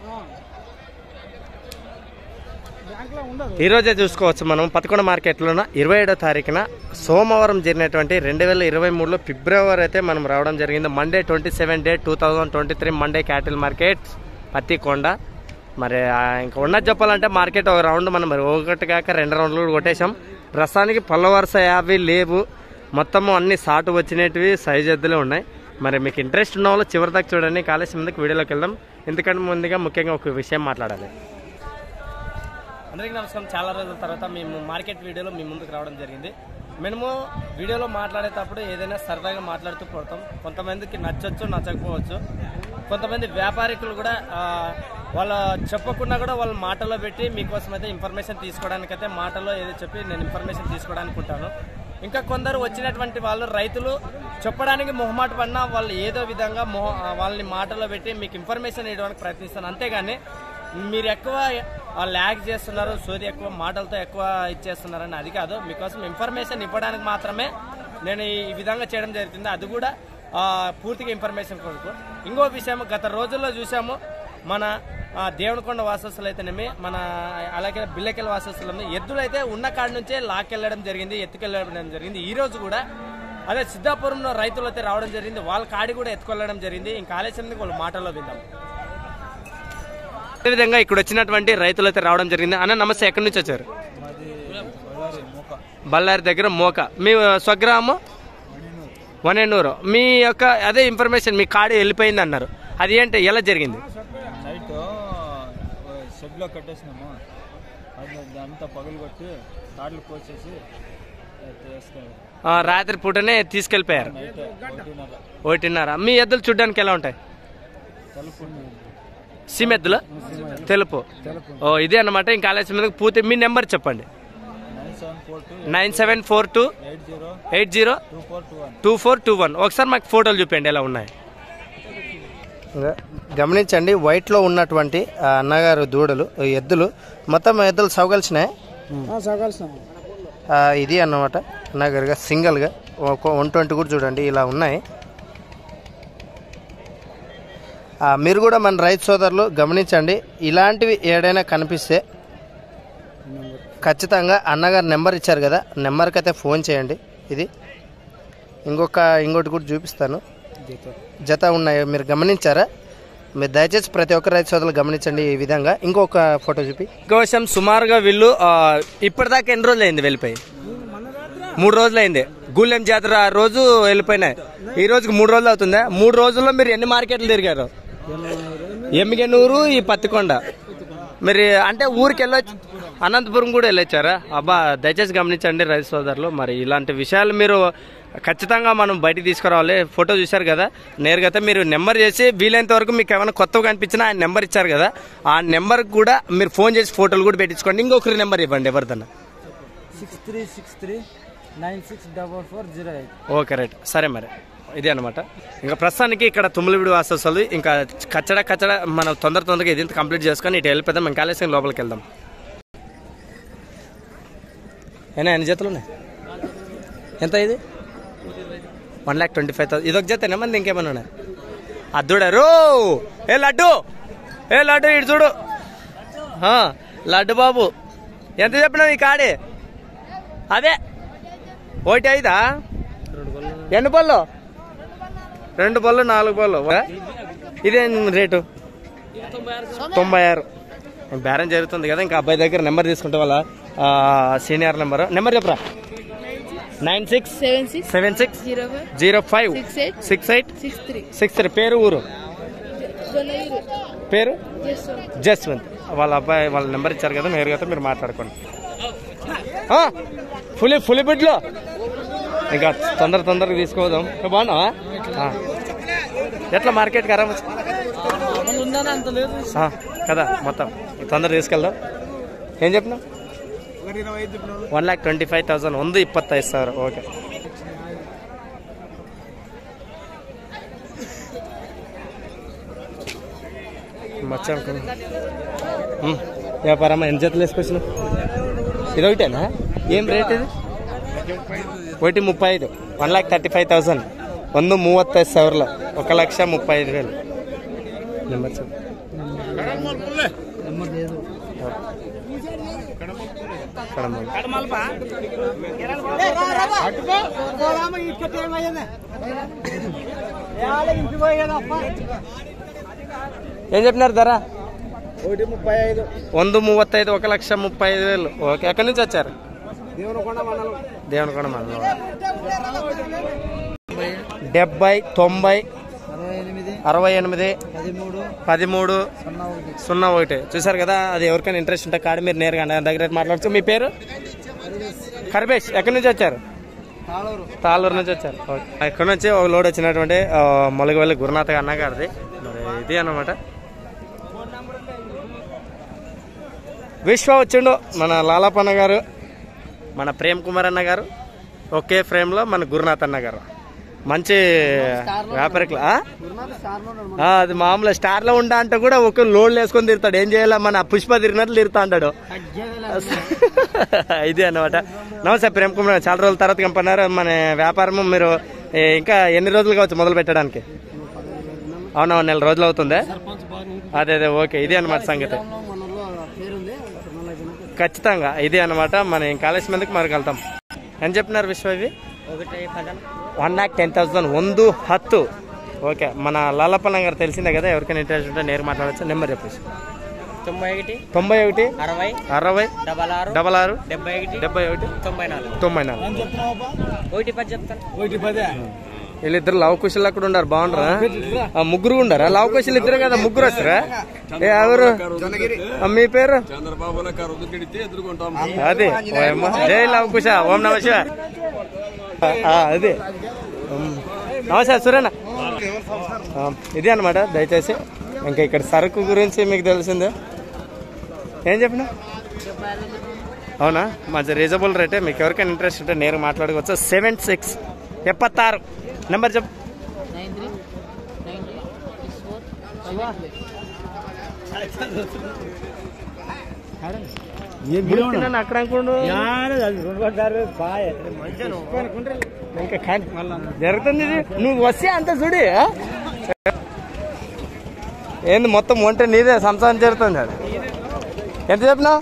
ఈ రోజే చూసుకోవచ్చు మనం పదకొండు మార్కెట్లోన ఇరవై ఏడో తారీఖున సోమవారం జరిగినటువంటి రెండు వేల ఇరవై మూడులో ఫిబ్రవరి అయితే మనం రావడం జరిగింది Monday twenty seven day two thousand twenty three Monday cattle market Pattikonda మరి ఆ, ఇంకా ఉన్నది చెప్పాలంటే మార్కెట్ ఒక రౌండ్ మనం మరి ఒకటి కాక రెండు రౌండ్లు కూడా కొట్టేశాం ప్రస్తుతానికి పళ్ళ వరుస యాభై లేవు మొత్తము అన్ని సాటు వచ్చినవి సైజ్ ఎద్దులే ఉన్నాయి మరి మీకు ఇంట్రెస్ట్ ఉన్న వాళ్ళు చివరి దాకా చూడండి కాలేజ్ ముందుకు వీడియోలోకి వెళ్దాం ఎందుకంటే ముందుగా ముఖ్యంగా ఒక విషయం మాట్లాడాలి అందరికీ నమస్కారం చాలా రోజుల తర్వాత మేము మార్కెట్ వీడియోలో మీ ముందుకు రావడం జరిగింది మేము వీడియోలో మాట్లాడేటప్పుడు ఏదైనా సరదాగా మాట్లాడుతూ పడతాం కొంతమందికి నచ్చొచ్చు నచ్చకపోవచ్చు కొంతమంది వ్యాపారికులు కూడా ఆ, వాళ్ళ చెప్పకుండా కూడా వాళ్ళ మాటలో పెట్టి మీకోసం అయితే ఇన్ఫర్మేషన్ తీసుకోవడానికైతే మాటలో ఏదో చెప్పి నేను ఇన్ఫర్మేషన్ తీసుకోవడానికి ఉంటాను ఇంకా కొందరు వచ్చినటువంటి వాళ్ళు రైతులు చెప్పడానికి మొహమాట పడినా వాళ్ళు ఏదో విధంగా మొహ వాళ్ళని మాటలో పెట్టి మీకు ఇన్ఫర్మేషన్ ఇవ్వడానికి ప్రయత్నిస్తాను అంతేగాని మీరు ఎక్కువ ల్యాగ్ చేస్తున్నారు సోది ఎక్కువ మాటలతో ఎక్కువ ఇచ్చేస్తున్నారని అది కాదు మీకోసం ఇన్ఫర్మేషన్ ఇవ్వడానికి మాత్రమే నేను ఈ విధంగా చేయడం జరుగుతుంది అది కూడా ఆ, పూర్తిగా ఇన్ఫర్మేషన్ కొరకు ఇంకో విషయం గత రోజుల్లో చూసాము మన ఆ, దేవునికొండ వాసస్సులు అయితేనేమి మన అలాగే బిల్లకెళ్ళ వాసస్సులు ఎద్దులు అయితే ఉన్న కాడి నుంచే లాక్కెళ్ళడం జరిగింది ఎత్తుకెళ్ళడం జరిగింది ఈ రోజు కూడా అదే సిద్ధాపురంలో రైతులు అయితే రావడం జరిగింది వాళ్ళ కాడి కూడా ఎత్తుకెళ్ళడం జరిగింది ఇంకా ఆలస్యం వాళ్ళ మాటల్లో విందాం అదేవిధంగా ఇక్కడ వచ్చినటువంటి రైతులు అయితే రావడం జరిగింది అన్న నమస్తే ఎక్కడి నుంచి వచ్చారు బళ్ళారి దగ్గర మోక మీ స్వగ్రామం వనెన్నూరు మీ యొక్క అదే ఇన్ఫర్మేషన్ మీ కాడి వెళ్ళిపోయింది అన్నారు అది ఏంటి ఎలా జరిగింది నైట్ షెడ్లో కట్టేసినాము అది అంతా పగలు కొట్టి తాడ్లు కోసేసి తీసుకెళ్ళి ఆ, రాత్రి పూటనే తీసుకెళ్ళిపోయారు నైట్ ఒకటిన్నర ఒకటిన్నర మీ ఎద్దులు చూడడానికి ఎలా ఉంటాయి తలుపుంది సిమెద్దులు తెలుపు ఓ ఇదే అన్నమాట ఇంకా ఆలస్యం మీద పూర్తి మీ నెంబర్ చెప్పండి nine seven four two nine seven four two eight zero eight zero two four two one two four two one ఒకసారి మాకు ఫోటోలు చూపించండి ఎలా ఉన్నాయి గమనించండి వైట్లో ఉన్నటువంటి ఆ అన్నగారు దూడలు ఈ ఎద్దులు మొత్తం ఎద్దులు సవగలిసినాయి ఆ, ఇది అన్నమాట అన్నగారుగా సింగిల్గా ఒక వన్ ట్వంటీ కూడా చూడండి ఇలా ఉన్నాయి ఆ, మీరు కూడా మన రైతు సోదరులు గమనించండి ఇలాంటివి ఏడైనా కనిపిస్తే ఖచ్చితంగా అన్నగారు నెంబర్ ఇచ్చారు కదా నెంబర్కి అయితే ఫోన్ చేయండి ఇది ఇంకొక ఇంకోటి కూడా చూపిస్తాను జత ఉన్నాయి మీరు గమనించారా మీరు దయచేసి ప్రతి ఒక్క రైతు సోదరులు గమనించండి ఈ విధంగా ఇంకొక ఫోటో చూపి ఇంకోసం సుమారుగా వీళ్ళు ఆ, ఇప్పటిదాకా ఎన్ని రోజులు అయింది వెళ్ళిపోయి మూడు రోజులు అయింది గూలెం జాతర ఆ రోజు వెళ్ళిపోయినాయి ఈ రోజుకి మూడు రోజులు అవుతుందా మూడు రోజుల్లో మీరు ఎన్ని మార్కెట్లు తిరిగారు ఎమ్మిగనూరు ఈ పత్తికొండ మీరు అంటే ఊరికి వెళ్ళొచ్చు అనంతపురం కూడా వెళ్ళొచ్చారా అబ్బా దయచేసి గమనించండి రైతు సోదరులు మరి ఇలాంటి విషయాలు మీరు ఖచ్చితంగా మనం బయటికి తీసుకురావాలి ఫోటో చూశారు కదా నేరుగా అయితే మీరు నెంబర్ చేసి వీలైనంత వరకు మీకు ఏమైనా కొత్తగా కనిపించినా ఆయన నెంబర్ ఇచ్చారు కదా ఆ నెంబర్ కూడా మీరు ఫోన్ చేసి ఫోటోలు కూడా పెట్టించుకోండి ఇంకొకరి నెంబర్ ఇవ్వండి ఎవరిదన్నా six three six three nine six double four zero eight okay right సరే మరి ఇదే అనమాట ఇంకా ప్రస్తుతానికి ఇక్కడ తుమ్ములవిడి వాసొస్తుంది ఇంకా కచ్చడ కచ్చడ మనం తొందర తొందరగా ఇది కంప్లీట్ చేసుకొని ఇటు వెళ్ళిపోదాం ఇంకా ఆలస్యం లోపలికి వెళ్దాం ఏనా ఎన్ని జతలు ఉన్నాయి ఎంత ఇది one lakh twenty five thousand ఇదొక జతేనా మంది ఇంకేమైనా ఉన్నాయి అద్దుడారు ఏ లడ్డు ఏ లడ్డు ఇటు చూడు ఆ, లడ్డు బాబు ఎంత చెప్పినావు ఈ కాడే అదే ఒకటి ఐదా ఎన్ని పళ్ళు రెండు పళ్ళు నాలుగు పళ్ళు ఇదేం రేటు తొంభై ఆరు బేరం జరుగుతుంది కదా ఇంకా అబ్బాయి దగ్గర నెంబర్ తీసుకుంటే వాళ్ళ ఆ, సీనియర్ నెంబర్ నెంబర్ చెప్పరా nine six seven six seven six zero five zero five six eight six eight six three six three పేరు ఊరు గొల్లయూరు పేరు జస్ట్ జస్వంత్ వాళ్ళ అబ్బాయి వాళ్ళ నెంబర్ ఇచ్చారు కదా నేరుగా అయితే మీరు మాట్లాడుకోండి ఆ, ఫులి ఫులి బిడ్లో ఇంకా తొందర తొందరగా తీసుకోదాం బాగున్నావా ఆ. ఎట్లా మార్కెట్ ఖరాబ్ వచ్చి ఉందని అంత లేదు ఆ, కదా మొత్తం తొందర తీసుకెళ్దాం ఏం చెప్పినావు one lakh twenty five thousand ಒಂದು ಇಪ್ಪತ್ತೈದು ಸಾವಿರ ಓಕೆ మచ్చ వ్యాపారమ్మ ఎన్ని జతలు వేసుకొచ్చిన ఇది ఒకటేనా ఏం రేట్ ఇది ఒకటి ముప్పై ఐదు one lakh thirty five thousand ಒಂದು ಮೂವತ್ತೈದು ಸಾವಿರ ఒక లక్ష ముప్పై ఐదు వేలు నెంబర్ చెప్పు నెంబర్ లేదు కడమూరు. ఏం చెప్పినారు ధర ఒకటి ముప్పై ఐదు వంద మూవత్తైదు ఒక లక్ష ముప్పై ఐదు వేలు ఓకే ఎక్కడి నుంచి వచ్చారు దేవనకొండ మండలం దేవునికొండ మండలం డెబ్బై తొంభై అరవై ఎనిమిది అరవై ఎనిమిది పదిమూడు పదిమూడు సున్నా ఒకటి సున్నా ఒకటి చూసారు కదా అది ఎవరికైనా ఇంట్రెస్ట్ ఉంటే కాడ మీరు నేరుగా నా దగ్గర మాట్లాడచ్చు మీ పేరు కరిబేష్ ఎక్కడి నుంచి వచ్చారు తాళూరు తాళ్ళూరు నుంచి వచ్చారు ఓకే ఇక్కడ నుంచి ఒక లోడ్ వచ్చినటువంటి ఆ, మొలగవల్లి గురునాథ అన్న గారిది మరి ఇది అన్నమాట విశ్వ వచ్చిండు మన లాలాపన్న గారు మన ప్రేమ్ కుమార్ అన్న గారు ఒకే ఫ్రేమ్లో మన గురునాథ్ అన్న గారు మంచి వ్యాపారికులు ఆ? గురునాథ్ స్టార్లో ఉన్నాడు ఆ, అది మామూలు స్టార్లో ఉంటా అంటే కూడా ఒక లోడ్లు వేసుకొని తిరుగుతాడు ఏం చేయాలి మన పుష్ప తిరిగినట్లు తిరుగుతా అంటాడు ఇది అన్నమాట నమస్తే ప్రేమ్ కుమార్ చాలా రోజుల తర్వాత కంపన్నారు మన వ్యాపారం మీరు ఏ, ఇంకా ఎన్ని రోజులు కావచ్చు మొదలు పెట్టడానికి అవునా నెల రోజులు అవుతుందా అదే అదే ఓకే ఇదే అనమాట సంగతి మనలో పేరుంది తిరుమల అయిపోయినాక ఖచ్చితంగా ఇదే అనమాట మన కాలేజ్ మీదకి మరి వెళ్తాం ఎంత చెప్పినారు విశ్వ ఇవి ఒకటి పదం వన్ ల్యాక్ టెన్ థౌసండ్ ಒಂದು ಹತ್ತು ఓకే మన లాలప్పన్న గారు తెలిసిందే కదా ఎవరికైనా ఇంట్రెస్ట్ ఉంటే నేరు మాట్లాడచ్చు నెంబర్ చెప్పేసి తొంభై ఒకటి తొంభై ఒకటి అరవై అరవై డబల్ ఆరు డబల్ ఆరు డెబ్బై ఒకటి డెబ్బై ఒకటి తొంభై నాలుగు తొంభై నాలుగు ఒకటి పది చెప్తాను ఒకటి పదే వీళ్ళిద్దరు లవ్ కుశలు అక్కడ ఉండారు బాగుండరా ఆ, ముగ్గురు ఉండారా లవ్ కుశలు ఇద్దరు కదా ముగ్గురు వస్తారా ఏ ఎవరు ఆ, మీ పేరు చంద్రబాబు కరువు తిడితే ఎదుర్కొంటాం అదే ఓయమ్మ. జై లవ్ కుశ ఓం నమ శివ అదే ఉమ్. నమస్తే సురేనా ఆ, ఇదే అనమాట దయచేసి ఇంకా ఇక్కడ సరుకు గురించి మీకు తెలిసిందే ఏం చెప్పిన అవునా మంచి రీజనబుల్ రేటే మీకు ఎవరికైనా ఇంట్రెస్ట్ ఉంటే నేరు మాట్లాడుకోవచ్చు సెవెన్ సిక్స్ ఎప్పತ್ತಾరు నెంబర్ చెప్పు nine three nine three six four తిన్నాను అక్కడ అనుకోండు ఇంకా కానీ జరుగుతుంది ఇది నువ్వు వస్తే అంత చూడి ఆ? ఏంది మొత్తం వంట నీదే సంసారం జరుగుతుంది అది ఎంత చెప్పినావు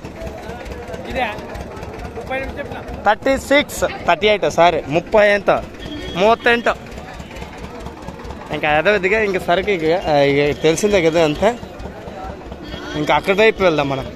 thirty six thirty eight sorry ముప్పై ఎంత మూవత్తెంటు ఇంకా అదే విధంగా ఇంకా సరికి ఇక, ఆ, ఇక తెలిసిందే కదా అంతే ఇంకా అక్కడ వైపు వెళ్దాం మనం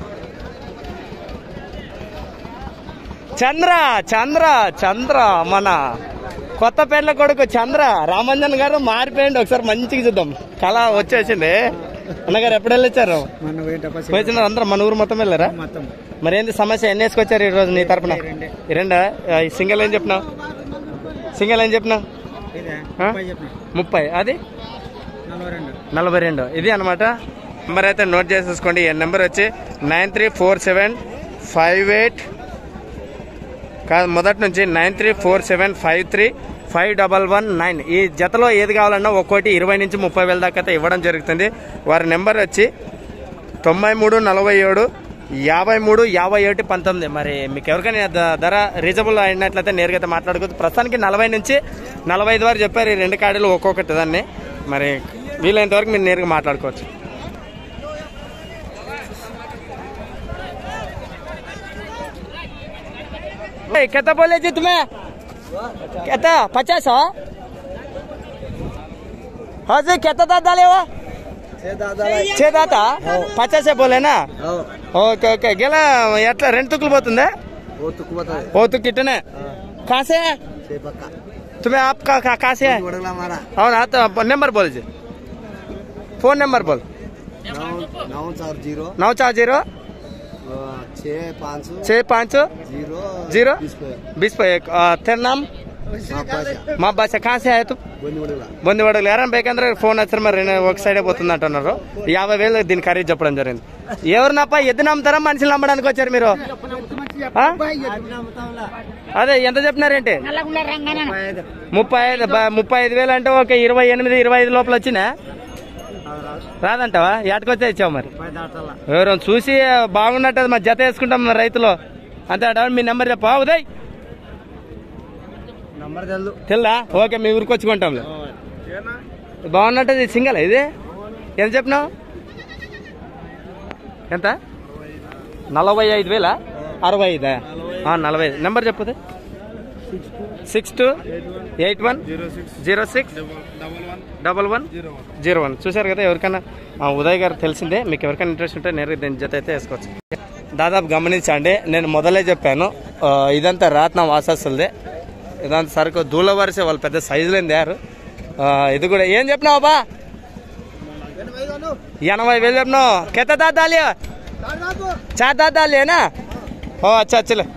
చంద్ర చంద్ర చంద్ర మన కొత్త పేర్ల కొడుకు చంద్ర రామంజన్ గారు మారిపోయింది ఒకసారి మంచిగా చూద్దాం కళ వచ్చేసింది అన్నగారు ఎప్పుడు వెళ్ళొచ్చారు మన పోయేటప్ప పోయిన అందరూ మన ఊరు మొత్తం వెళ్ళారా మొత్తం మరి ఏంది సమస్య ఎన్ని వేసుకొచ్చారు ఈ రోజు నీ తరపున రెండే. ఈ రెండా ఆ, ఈ సింగిల్ ఏం చెప్పినావు సింగిల్ ఏం చెప్పినావు ఇదే ఆ? ముప్పై చెప్పిన ముప్పై అది నలభై రెండు నలభై రెండు ఇది అనమాట నెంబర్ అయితే నోట్ చేసేసుకోండి ఈ నెంబర్ వచ్చి nine three four seven five eight కాదు మొదటి నుంచి nine three four seven five three five double one nine ఈ జతలో ఏది కావాలన్నా ఒక్కోటి ఇరవై నుంచి ముప్పై వేల దాకా అయితే ఇవ్వడం జరుగుతుంది వారి నెంబర్ వచ్చి తొంభై మూడు నలభై ఏడు యాభై మూడు యాభై ఒకటి పంతొమ్మిది మరి మీకు ఎవరికైనా ద- ధర రీజనబుల్ అయినట్లయితే నేరుగా అయితే మాట్లాడుకోవచ్చు ప్రస్తుతానికి నలభై నుంచి నలభై ఐదు వరకు చెప్పారు ఈ రెండు కాడీలు ఒక్కొక్కటి దాన్ని మరి వీలైనంత వరకు మీరు నేరుగా మాట్లాడుకోవచ్చు ए, कितना बोले जी तुम्हें कितना पचास हो हाँ जी कितना दादा डाले हो छह दाता పచాసే బోలేనా ఓకే ఓకే గెల ఎట్లా రెండు తుక్కులు పోతుందా ఓ తుక్కు ఇట్టనే కాసే तुम्हें आपका का, कहाँ से है అవునా तो नंबर बोल जी फोन नंबर बोल नौ चार जीरो नौ चार जीरो छः पाँच छः पाँच जीरो जीरो बीस पे बीस पे एक आ, तेरा नाम మా భాష కాసే ఆయతు బొంది వడలు ఎవరైనా ಬೇಕಂದ್ರೆ ఫోన్ వచ్చారు మరి నేను ఒక సైడే పోతుంది అంటున్నారు యాభై వేలు దీని ఖరీదు చెప్పడం జరిగింది ఎవరినప్ప ఎద్దు నమ్ముతారా మనుషులు నమ్మడానికి వచ్చారు మీరు ఆ? అదే ఎంత చెప్పినారేంటి ముప్పై ఐదు బ- ముప్పై ఐదు వేలు అంటే ఒక ఇరవై ఎనిమిది ఇరవై ఐదు లోపల వచ్చినా రాదంటావా ఎటుకొచ్చే ఇచ్చావు మరి ఎవరైనా చూసి బాగున్నట్టు మా జత వేసుకుంటాం మరి రైతులు అంతే మీ నెంబర్ చెప్పా ఉదయ్ नंबर जल्द తెల్లా ఓకే మీ ఊరికి వచ్చి కొంటాంలే బాగున్నట్టు సింగల్ ఇది ఎంత చెప్పినావు ఎంత నలభై ఐదు వేలా అరవై ఐదా ఆ, నలభై ఐదు నెంబర్ చెప్పదు six two eight one zero six double one zero one చూసారు కదా ఎవరికైనా ఆ, ఉదయ్ గారు తెలిసిందే మీకు ఎవరికైనా ఇంట్రెస్ట్ ఉంటే నేరుగా దీని జత అయితే వేసుకోవచ్చు దాదాపు గమనించండి నేను మొదలే చెప్పాను ఆ, ఇదంతా రాత్న వాసస్తులదే ఇదంతా సరుకు దూల వరిసే వాళ్ళు పెద్ద సైజులేని తయారు ఆ, ఇది కూడా ఏం చెప్పినావు బా ఎనభై వేలు చెప్పినావు కెత్త దాదాలి చా దాదాలేనా ఓ అచ్చా అచ్చలే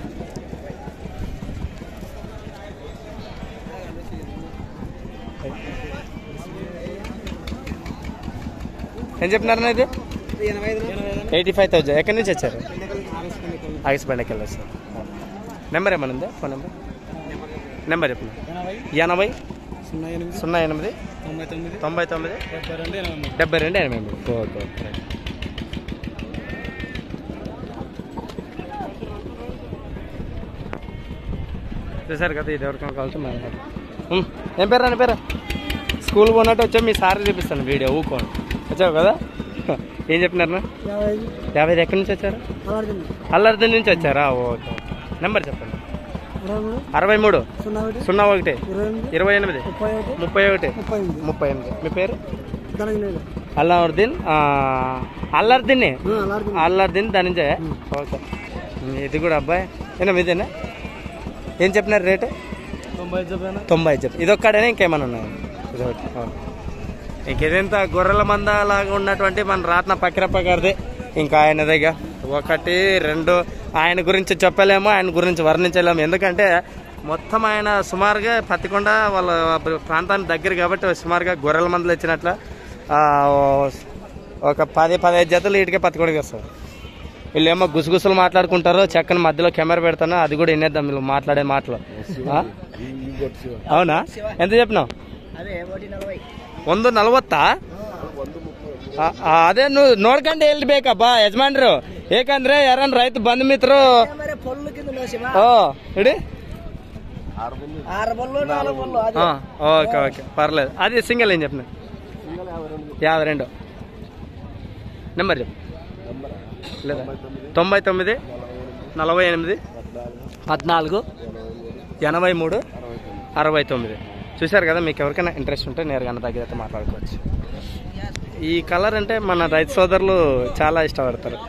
ఏం చెప్పినారన్నా ఇది ఎయిటీ ఫైవ్ థౌజండ్ ఎక్కడి నుంచి వచ్చారు ఆగిసిబండకి వెళ్ళొచ్చు నెంబర్ ఏమైనా ఉందా ఫోన్ నెంబర్ నెంబర్ చెప్పండి ఎనభై సున్నా ఎనిమిది సున్నా ఎనిమిది తొంభై తొమ్మిది తొంభై తొమ్మిది డెబ్బై రెండు ఎనభై మూడు డెబ్బై రెండు ఎనభై మూడు ఓకే ఓకే రైట్. చూసారు కదా ఇది ఎవరికైనా కావాల్సి మాట్లాడు ఉమ్, ఏం పేరు అని పేరు స్కూల్ పోన్నట్టు వచ్చా మీ సార్ చూపిస్తాను వీడియో ఊకోండి వచ్చావు కదా ఏం చెప్పినారు యాభై ఐదు యాభై ఐదు ఎక్కడి నుంచి వచ్చారు అలాగే అల్లర్ది నుంచి వచ్చారా ఓకే నెంబర్ చెప్పండి ఇరవై మూడు అరవై మూడు సున్నా ఒకటి సున్నా ఒకటి ఇరవై ఎనిమిది ఇరవై ఎనిమిది ముప్పై ఒకటి ముప్పై ఒకటి ముప్పై ఎనిమిది ముప్పై ఎనిమిది మీ పేరు దానికి లేదు అల్లావుద్దీన్ అల్లర్దీన్ అలాగే అల్లారుద్దీన్ ధనంజయ ఓకే ఇది కూడా అబ్బాయి ఏనా మీదేనా ఏం చెప్పినారు రేటు తొంభై ఐదు చెప్పాను తొంభై చెప్పి ఇది ఒక్కడేనా ఇంకేమైనా ఉన్నాయి ఇది ఒకటి అవును. ఇంక ఇదంత గొర్రెల మంద లాగా ఉన్నటువంటి మన రాత్న పక్కిరప్ప గారిది ఇంకా ఆయన దగ్గర ఒకటి రెండు ఆయన గురించి చెప్పలేము ఆయన గురించి వర్ణించలేము ఎందుకంటే మొత్తం ఆయన సుమారుగా పత్తికొండ వాళ్ళ ప్రాంతానికి దగ్గర కాబట్టి సుమారుగా గొర్రెల మందలు ఇచ్చినట్ల ఆ, ఒక పది పదహైదు జతలు ఇటుకే పత్తికొండకి వస్తారు వీళ్ళు ఏమో గుసగుసలు మాట్లాడుకుంటారు చక్కని మధ్యలో కెమెరా పెడతాను అది కూడా వినేద్దాం వీళ్ళు మాట్లాడే మాటలు ఆ? అవునా ఎంత చెప్పినావు అదే ఒకటి నలభై ಒಂದು ನಲವತ್ತಾ ಆ- ಆ, ಅದೇ ನೀವು ನೋಡ್ಕೊಂಡು ಹೇಳ್ಬೇಕಪ್ಪ ಯಜಮಾನ್ರು ಏಕಂದ್ರೆ ಯಾರನ್ನ ರೈತ ಬಂದ ಮಿತ್ರು మరి పొల్లు కింద ఉన్నావు శివ ఓ ఇడి ఆరు బొల్లు నాలుగు బొల్లు అది ఓకే ఓకే పర్లేదు అది సింగిల్ ఏం చెప్పిన యాభై రెండు నెంబర్ చెప్పు లేదా తొంభై తొమ్మిది నలభై ఎనిమిది పద్నాలుగు ఎనభై మూడు అరవై తొమ్మిది చూశారు కదా మీకు ఎవరికైనా ఇంట్రెస్ట్ ఉంటే నేరుగా అన్న దగ్గర అయితే మాట్లాడుకోవచ్చు ఈ కలర్ అంటే మన రైతు సోదరులు చాలా ఇష్టపడతారు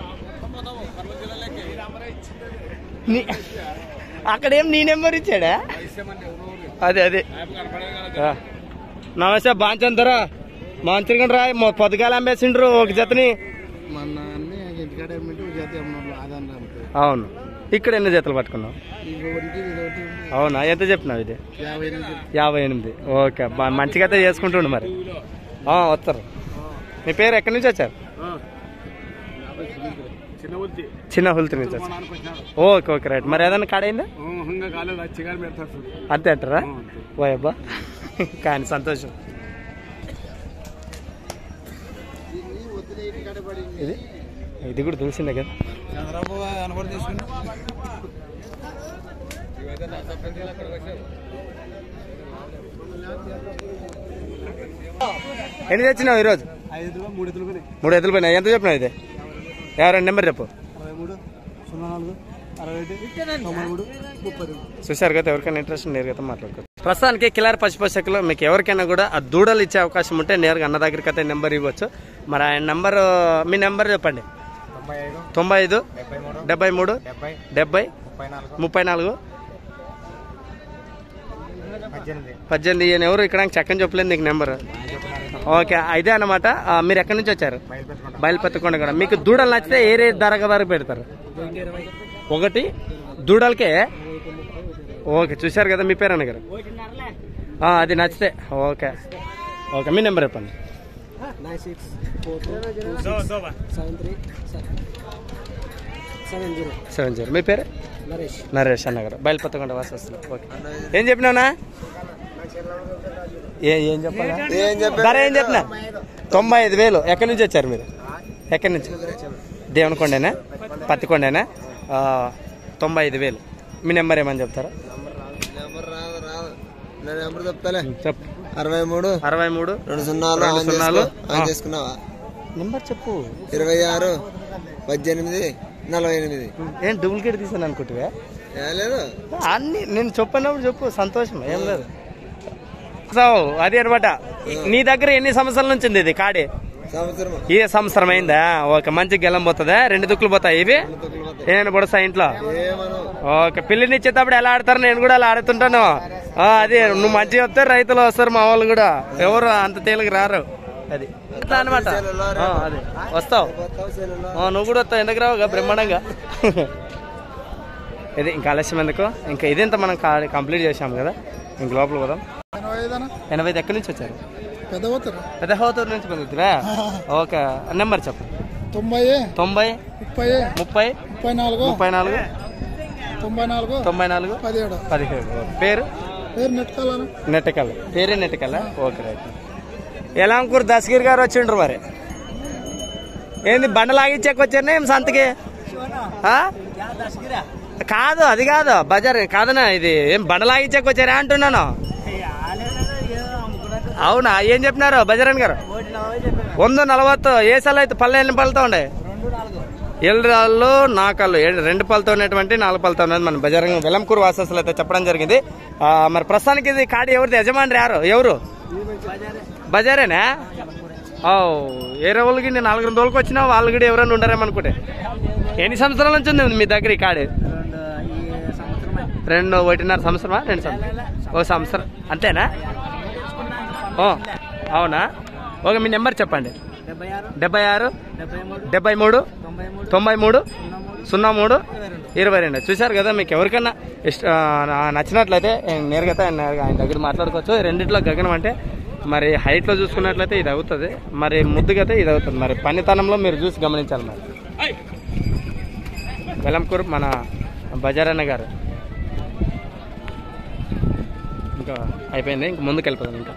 నీ- అక్కడేం నీ నెంబర్ ఇచ్చాడా అదే అదే ఆ. నమస్తే బాంచందరా మంచిగా రా మొ- పొద్దుగాల అమ్మేసిండ్రు ఒక జతని మొన్న అన్ని ఇంటికాడ ఏమిటి జాతి అమ్మన్నారు ఆదాన్ని అమ్ముతాయి అవును ఇక్కడ ఎన్ని జతలు పట్టుకున్నావు ఇంకొకటి ఇదొకటి అవునా ఎంత చెప్పినావు ఇది యాభై ఎనిమిది యాభై ఎనిమిది ఓకే బా- మంచిగా అయితే చేసుకుంటుండు మరి ఆ, వస్తారు మీ పేరు ఎక్కడి నుంచి వచ్చారు చిన్న వద్ది చిన్న హుల్తి నుంచి వచ్చారు ఓకే ఓకే రైట్ మరి ఏదైనా కాడైందా హంగా కాలేదు చికెన్ పెడతారు చూడు. అంతే అంటారా ఓ అబ్బా కానీ సంతోషం ఇది ఇది కూడా తెలిసిందే కదా చంద్రబాబు అనుభవం తీసుకుని ఎన్ని తెచ్చినావు ఈరోజు ఐదు మూడు ఎదులు పోయినాయి మూడు ఎద్దులు పోయినాయి ఎంత చెప్పినావు ఇది ఎవరైనా నెంబర్ చెప్పు అరవై మూడు సున్నా నాలుగు అరవై ఒకటి తొంభై మూడు ముప్పై రెండు చూశారు కదా ఎవరికైనా ఇంట్రెస్ట్ నేరుగా మాట్లాడుకోవచ్చు ప్రస్తుతానికి కిలార్ పశుపోషకులు మీకు ఎవరికైనా కూడా ఆ దూడలు ఇచ్చే అవకాశం ఉంటే నేరుగా అన్న దగ్గరికి అయితే నెంబర్ ఇవ్వచ్చు మరి ఆయన నెంబర్ మీ నెంబర్ చెప్పండి తొంభై ఐదు తొంభై ఐదు డెబ్బై మూడు డెబ్బై మూడు డెబ్బై డెబ్బై ముప్పై నాలుగు ముప్పై నాలుగు పద్దెనిమిది పద్దెనిమిది ఈయన ఎవరు ఇక్కడ చక్కని చెప్పలేదు నీకు నెంబర్ ఓకే ఇదే అనమాట ఆ, మీరు ఎక్కడి నుంచి వచ్చారు బయలుపెట్టుకుంటాం బయలుపెత్తకుండా కూడా మీకు దూడలు నచ్చితే ఏ రేట్ ధర వరకు పెడతారు ఇరవై ఒకటి దూడలకే ఓకే చూశారు కదా మీ పేరు అన్నగారు ఆ, అది నచ్చితే ఓకే ఓకే మీ నెంబర్ చెప్పండి nine six four seven three seven zero seven zero మీ పేరు నరేష్ నరేష్ అన్నగారు బయలుపెత్తకుండా వాసి వస్తుంది ఓకే ఏం చెప్పినావునా ఏ ఏం చెప్పాలా ధర ఏం చెప్పినా తొంభై ఐదు వేలు ఎక్కడి నుంచి వచ్చారు మీరు ఎక్కడి నుంచి దేవునికొండేనా పత్తికొండేనా ఆ, తొంభై ఐదు వేలు మీ నెంబర్ ఏమని చెప్తారా నెంబర్ రాదు రాదు నేను నెంబర్ చెప్తాలే చెప్పు అరవై మూడు అరవై మూడు రెండు సున్నాలు రెండు ఆన్ సున్నాలు చేసుకో. ఆన్ ఆ. చేసుకున్నావా నెంబర్ చెప్పు ఇరవై ఆరు పద్దెనిమిది నలభై ఎనిమిది ఏం డూప్లికేట్ తీసాను అనుకుంటువా ఏ లేదు అన్ని నేను చెప్పినప్పుడు చెప్పు సంతోషం ఏం లేదు సో అది అనమాట నీ దగ్గర ఎన్ని సంవత్సరాల నుంచి ఉంది ఇది కాడి సంవత్సరం ఈ సంవత్సరం అయిందా ఓకే మంచి గెలం పోతుందా రెండు దుక్కులు పోతాయి ఇవి ఏమైనా పడుస్తా ఇంట్లో ఏమను ఓకే పిల్లిని ఇచ్చేటప్పుడు ఎలా ఆడతారు నేను కూడా అలా ఆడుతుంటాను ఆ, అది నువ్వు మంచిగా చెప్తే రైతులు వస్తారు మా వాళ్ళు కూడా ఎవరు అంత తేలిక రారు అది అట్లా అనమాట అది వస్తావు ఆ, నువ్వు కూడా వస్తావు ఎందుకు రావుగా బ్రహ్మాండంగా ఇది ఇంకా ఆలస్యం ఎందుకు ఇంకా ఇదంత మనం కా- కంప్లీట్ చేసాం కదా ఇంక లోపల పోదాం ఎనభై ఐదు ఎక్కడి నుంచి వచ్చారు పెద్ద హోతూరు నుంచి పొందుతురా ఓకే నెంబర్ చెప్పు తొంభై తొంభై ముప్పై ముప్పై ముప్పై నాలుగు ముప్పై నాలుగు తొంభై నాలుగు తొంభై నాలుగు పదిహేడు పదిహేడు పేరు పేరు నెట్టుకోవాలను నెట్టకల్ పేరే నెట్టకల్ ఓకే రైట్ ఎలాంకూరు దశగిరి గారు వచ్చిండ్రు మరి ఏంది బండ లాగించాక వచ్చారనే ఏం సంతకి ఆ? కాదు అది కాదు బజార్ కాదనా ఇది ఏం బండ లాగించాక వచ్చారా అంటున్నాను అవునా ఏం చెప్పినారు బజారన్ గారు వంద నలవత్తు ఏ సార్లు అయితే పల్లె ఎన్ని పళ్ళతో ఉండే ఎల్రాళ్ళు నాకళ్ళు ఏ- రెండు పళ్ళతో ఉన్నటువంటి నాలుగు పళ్ళతో ఉన్నది మన బజారంగం వెలంకూరు వాసస్సులు అయితే చెప్పడం జరిగింది ఆ, మరి ప్రస్తుతానికి ఇది కాడి ఎవరిది యజమాని యారు ఎవరు బజారేనా ఓ ఏ రోజులకి నేను నాలుగు రెండు రోజులకి వచ్చినా వాళ్ళు కూడా ఎవరైనా ఉండరేమనుకుంటే ఎన్ని సంవత్సరాల నుంచి ఉంది మీ దగ్గర ఈ కాడి రెండు ఒకటిన్నర సంవత్సరమా రెండు సంవత్సరం ఓ సంవత్సరం అంతేనా ఓ అవునా ఓకే మీ నెంబర్ చెప్పండి డెబ్బై ఆరు డెబ్బై ఆరు డెబ్బై మూడు డెబ్బై మూడు తొంభై మూడు తొంభై మూడు సున్నా మూడు సున్నా మూడు ఇరవై రెండు చూశారు కదా మీకు ఎవరికైనా ఇష్ట ఆ, నా- నచ్చినట్లయితే నేరుగా అయితే ఆయన నేరుగా ఆయన దగ్గర మాట్లాడుకోవచ్చు రెండిట్లో గగనం అంటే మరి హైట్లో చూసుకున్నట్లయితే ఇది అవుతుంది మరి ముద్దుగా అయితే ఇది అవుతుంది మరి పనితనంలో మీరు చూసి గమనించాలి మరి వెలంకూరు మన బజారన్న గారు ఇంకా అయిపోయింది ఇంక ముందుకు వెళ్ళిపోదాం ఇంకా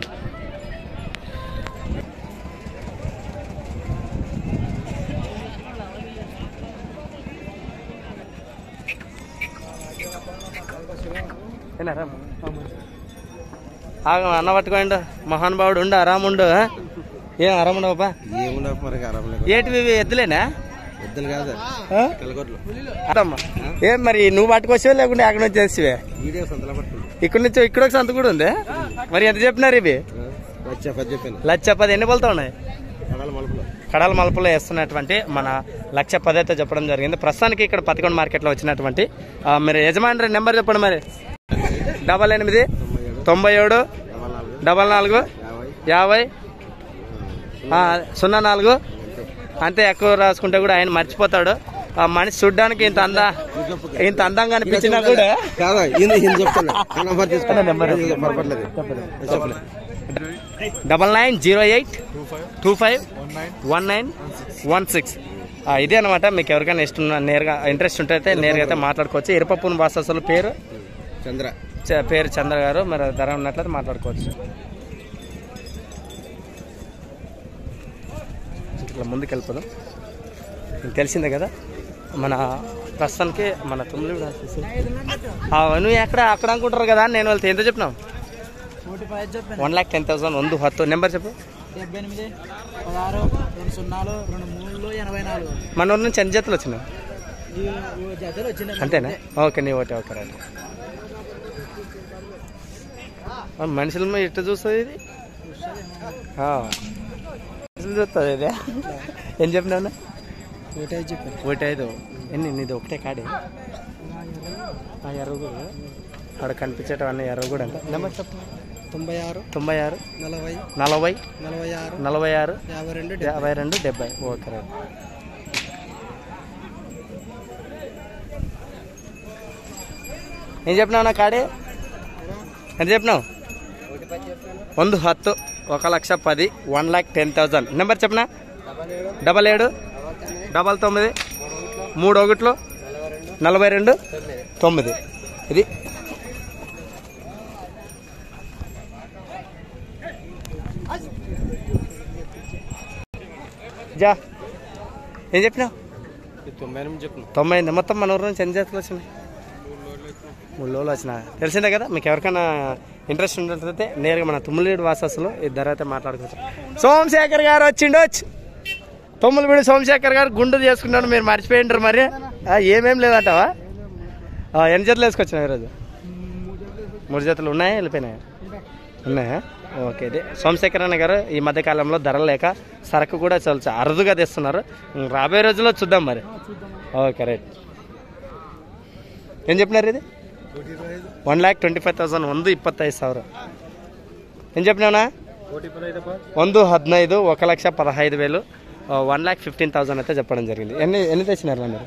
ఏనారా? ఆగ అన్న పట్టుకోండి మహానుభావుడు ఉండు అరాముండు ఆ? ఏం అరాముండు బాబా ఏముండవు మరి అరవై ఏటివి ఇవి ఎద్దులేనా ఎద్దులు కాదు ఆ? తెల్లగొడ్లు అదమ్మా ఏం మరి నువ్వు పట్టుకొచ్చావా లేకుంటే అక్కడ నుంచి వచ్చేవే వీడియో సంతలో పట్టుకుంది ఇక్కడ నుంచి ఇక్కడ ఒక సంత కూడా ఉంది మరి ఎంత చెప్పినారు ఇవి వచ్చా పది చెప్పాను లక్ష పది ఎన్ని పలుతా ఉన్నాయి కడాల మలుపులో కడాల మలుపులో వేస్తున్నటువంటి మన లక్ష పది అయితే చెప్పడం జరిగింది ప్రస్తుతానికి ఇక్కడ పతికొండ మార్కెట్లో వచ్చినటువంటి ఆ, మీరు యజమాని నెంబర్ చెప్పండి మరి డబల్ ఎనిమిది తొంభై ఏడు డబల్ నాలుగు యాభై ఆ, సున్నా నాలుగు అంతే ఎక్కువ రాసుకుంటే కూడా ఆయన మర్చిపోతాడు ఆ మనిషి చూడ్డానికి ఇంత అంద ఇంత అందంగా అనిపించినా కూడా కాదా ఈయన ఈయన చెప్తాను ఆ నంబర్ తీసుకున్నా నెంబర్ పొరపట్లేదు చెప్పలేదు double nine zero eight two five one nine one six ఇదే అనమాట మీకు ఎవరికైనా ఇష్టం ఉన్న- నేరుగా ఇంట్రెస్ట్ ఉంటే అయితే నేరుగా అయితే మాట్లాడుకోవచ్చు ఇరపప్పుని వాసస్సుల పేరు చంద్ర చ- పేరు చంద్ర గారు మరి ధర ఉన్నట్లయితే మాట్లాడుకోవచ్చు ఇట్లా ముందుకు వెళ్ళిపోదాం మీకు తెలిసిందే కదా మన ప్రస్తుతానికి మన తుమ్మిడి నువ్వు ఎక్కడ అక్కడ అనుకుంటారు కదా నేను వాళ్ళతో ఎంత చెప్పినావు ఒకటి పది చెప్పాను వన్ ల్యాక్ టెన్ థౌసండ్ ಒಂದು ಹತ್ತು నెంబర్ చెప్పు డెబ్బై ఎనిమిది పదహారు రెండు సున్నాలు రెండు మూడులు ఎనభై నాలుగు మన ఊరు నుంచి ఎన్ని జతలు వచ్చినాయి ఈ ఈ జతలు వచ్చింది అంతేనా ఓకే నీ ఓకే ఓకే రైట్ ఆ, మనుషుల మీద ఇట్లా చూస్తుంది ఇది ఆ. మనుషులు చూస్తుంది ఇది ఏం చెప్పినా ఒకటి ఐదు చెప్పాను ఒకటి ఐదు ఎన్ని నీది ఒకటే కాడే ఆ ఎర్ర కూడా అక్కడ కనిపించేటవన్నీ ఎర్ర కూడా అంట నెంబర్ చెప్పు తొంభై ఆరు తొంభై ఆరు నలభై నలభై నలభై ఆరు నలభై ఆరు యాభై రెండు యాభై రెండు డెబ్బై ఓకే రైట్ ఏం చెప్పినావు నా కాడే ఎంత చెప్పినావు ಒಂದು ಹತ್ತು ఒక లక్ష పది one lakh ten thousand number చెప్పనా డబల్ ఏడు డబల్ తొమ్మిది మూడు ఒకట్లు నలభై రెండు తొమ్మిది ఇది జా ఏం చెప్పినావు తొంభై ఎనిమిది చెప్పు తొంభై ఎనిమిది మొత్తం మన ఊరు నుంచి ఎన్ని జాతులు వచ్చినాయి మూడు రోజులు వచ్చిన తెలిసిందే కదా మీకు ఎవరికైనా ఇంట్రెస్ట్ ఉన్నట్లయితే నేరుగా మన తుమ్మిలేడు వాసస్సులో ఇద్దరు అయితే మాట్లాడుకోవచ్చు సోమశేఖర్ గారు వచ్చిండొచ్చు తొమ్మిదిపూడి సోమశేఖర్ గారు గుండు చేసుకున్నాడు మీరు మర్చిపోయింటారు మరి ఆ, ఏమేం లేదంటావా ఆ, ఎన్ని జతలు వేసుకొచ్చినావు ఈరోజు మూడు జతలు ఉన్నాయా వెళ్ళిపోయినాయా ఉన్నాయా ఓకే ఇది సోమశేఖర్ అన్న గారు ఈ మధ్య కాలంలో ధరలు లేక సరుకు కూడా చాలా చా- అరుదుగా తెస్తున్నారు ఉం, రాబోయే రోజుల్లో చూద్దాం మరి ఓకే రైట్ ఏం చెప్పినారు ఇది one lakh twenty five thousand ಒಂದು ಇಪ್ಪತ್ತೈದು ಸಾವಿರ ಏನು చెప్పినావునా ಒಂದು ಹದಿನೈದು ఒక లక్ష పదహైదు వేలు వన్ ల్యాక్ ఫిఫ్టీన్ థౌసండ్ అయితే చెప్పడం జరిగింది ఎన్ని ఎన్ని తెచ్చినారు మీరు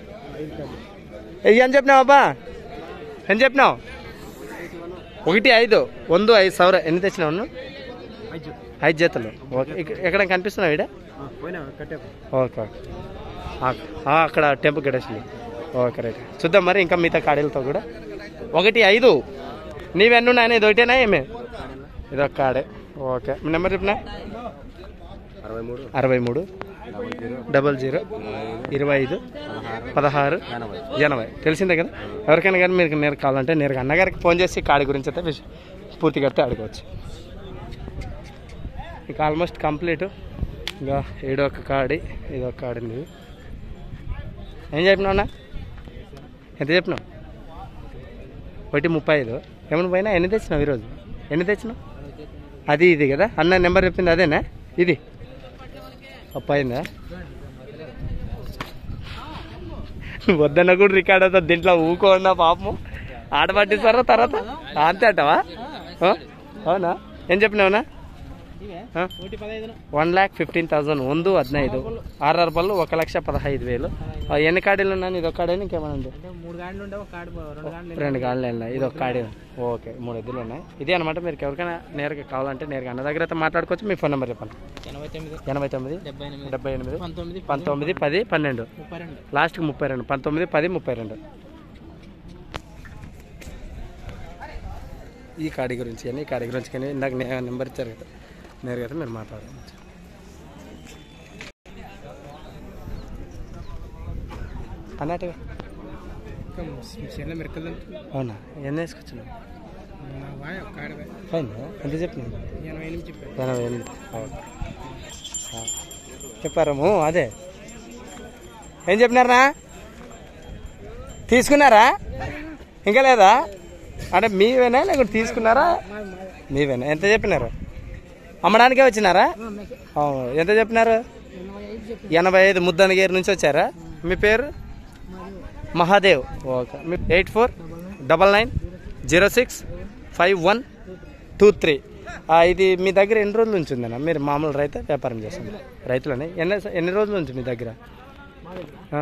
ఏం చెప్పినావు అబ్బా ఏం చెప్పినావు ఒకటి ఐదు ಒಂದು ఐదు ಸಾವಿರ ఎన్ని తెచ్చినావు నువ్వు? ఐదు జతలు ఓకే ఇక- ఎక్కడ కనిపిస్తున్నావు ఇడ ఓకే ఓకే ఆ, ఆ, అక్కడ టెంపుల్ గడేసింది ఓకే రైట్ చూద్దాం మరి ఇంకా మిగతా కాడీలతో కూడా ఒకటి ఐదు నీవెన్ని ఉన్నాయని ఇది ఒకటేనా ఏమే ఇది ఒక కాడే ఓకే మీ నెంబర్ చెప్పినా అరవై మూడు అరవై మూడు డబల్ జీరో ఇరవై ఐదు పదహారు ఎనభై తెలిసిందే కదా ఎవరికైనా కానీ మీరు నేరు కావాలంటే నేరుగా అన్నగారికి ఫోన్ చేసి కాడి గురించి అయితే విష- పూర్తిగా అయితే అడగవచ్చు ఇక ఆల్మోస్ట్ కంప్లీట్ ఇంకా ఏడో ఒక కాడి ఇది ఒక కాడి ఉంది ఏం చెప్పినావు అన్న ఎంత చెప్పినావు ఒకటి ముప్పై ఐదు ఏమైనా పోయినా ఎన్ని తెచ్చినావు ఈరోజు ఎన్ని తెచ్చినావు అది ఇది కదా అన్న నెంబర్ చెప్పింది అదేనా ఇది అయిందా వద్దన్న కూడా రికార్డ్ అవుతుంది దీంట్లో ఊకోన్నా పాపము ఆట పట్టిస్తారా తర్వాత అంతే అంటావా ఆ? అవునా ఏం చెప్పినావునా వన్ ల్యాక్ ఫిఫ్టీన్ థౌసండ్ ಒಂದು ಹದಿನೈದು ఆర్ఆర్ పళ్ళు ఒక లక్ష పదహైదు వేలు ఆ, ఎన్ని కాడీలు ఉన్నాను ఇది ఒక కాడే ఇంకేమైనా ఉంది మూడు గాండ్లు ఉండే ఒక కార్డు రెండు గాండ్లు రెండు కాళ్ళు ఉన్నాయి ఇది ఒక కాడి ఓకే మూడు ఎద్దులు ఉన్నాయి ఇదే అనమాట మీరు ఎవరికైనా నేరుగా కావాలంటే నేరుగా అన్న దగ్గర అయితే మాట్లాడుకోవచ్చు మీ ఫోన్ నెంబర్ చెప్పండి ఎనభై తొమ్మిది ఎనభై తొమ్మిది డెబ్బై ఎనిమిది డెబ్బై ఎనిమిది పంతొమ్మిది పంతొమ్మిది పది పన్నెండు ముప్పై రెండు లాస్ట్కి ముప్పై రెండు పంతొమ్మిది పది ముప్పై రెండు ఈ కాడి గురించి కానీ ఈ కాడి గురించి కానీ ఇందాక నే- నెంబర్ ఇచ్చారు కదా నేరుగా అయితే మీరు మాట్లాడవచ్చు అన్నట్టుగా చిన్న మిరకలు అవునా ఎన్ని వేసుకొచ్చినావు వాయ కాడ ఫైన్ ఎంత చెప్పినావు ఎనభై ఎనిమిది చెప్పారు ఎనభై ఎనిమిది ఓకే. ఆ. చెప్పారము అదే ఏం చెప్పినారా తీసుకున్నారా ఇంకా లేదా అంటే మీవేనా లేకుంటే తీసుకున్నారా మీవేనా ఎంత చెప్పినారు అమ్మడానికే వచ్చినారా అవును ఎంత చెప్పినారు ఎనభై ఐదు ముద్దనగిరి నుంచి వచ్చారా మీ పేరు మహాదేవ్ ఓకే మీ eight four double nine zero six five one two three ఇది మీ దగ్గర ఎన్ని రోజుల నుంచి ఉందన్న మీరు మామూలు రైతు వ్యాపారం చేస్తున్నారు రైతులని ఎన్ని ఎన్ని రోజుల నుంచి మీ దగ్గర ఆ.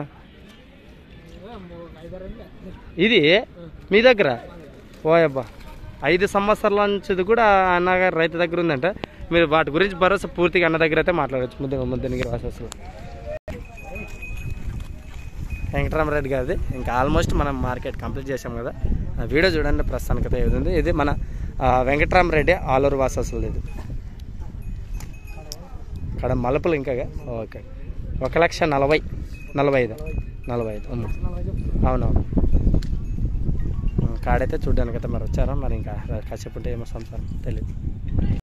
ఇది మీ దగ్గర ఓ అబ్బా ఐదు సంవత్సరాల నుంచి ఇది కూడా అన్నగారు రైతు దగ్గర ఉందంట మీరు వాటి గురించి భరోసా పూర్తిగా అన్న దగ్గర అయితే మాట్లాడవచ్చు ముద్ద ముద్దనగిరి వాసస్సులో వెంకటరామరెడ్డి గారిది ఇంకా ఆల్మోస్ట్ మనం మార్కెట్ కంప్లీట్ చేసాం కదా ఆ వీడియో చూడండి ప్రస్తుతానికైతే ఇది ఉంది ఇది మన ఆ, వెంకటరామరెడ్డి ఆలూరు వాసస్సులు ఇది ఇక్కడ మలుపులు ఇంకా ఓకే ఒక లక్ష నలభై నలభై ఐదు నలభై ఐదు ఉమ్. అవునవును ఉమ్, కాడైతే చూడడానికైతే మరి వచ్చారా మరి ఇంకా కాసేపు ఉంటే ఏమో సంసారం తెలియదు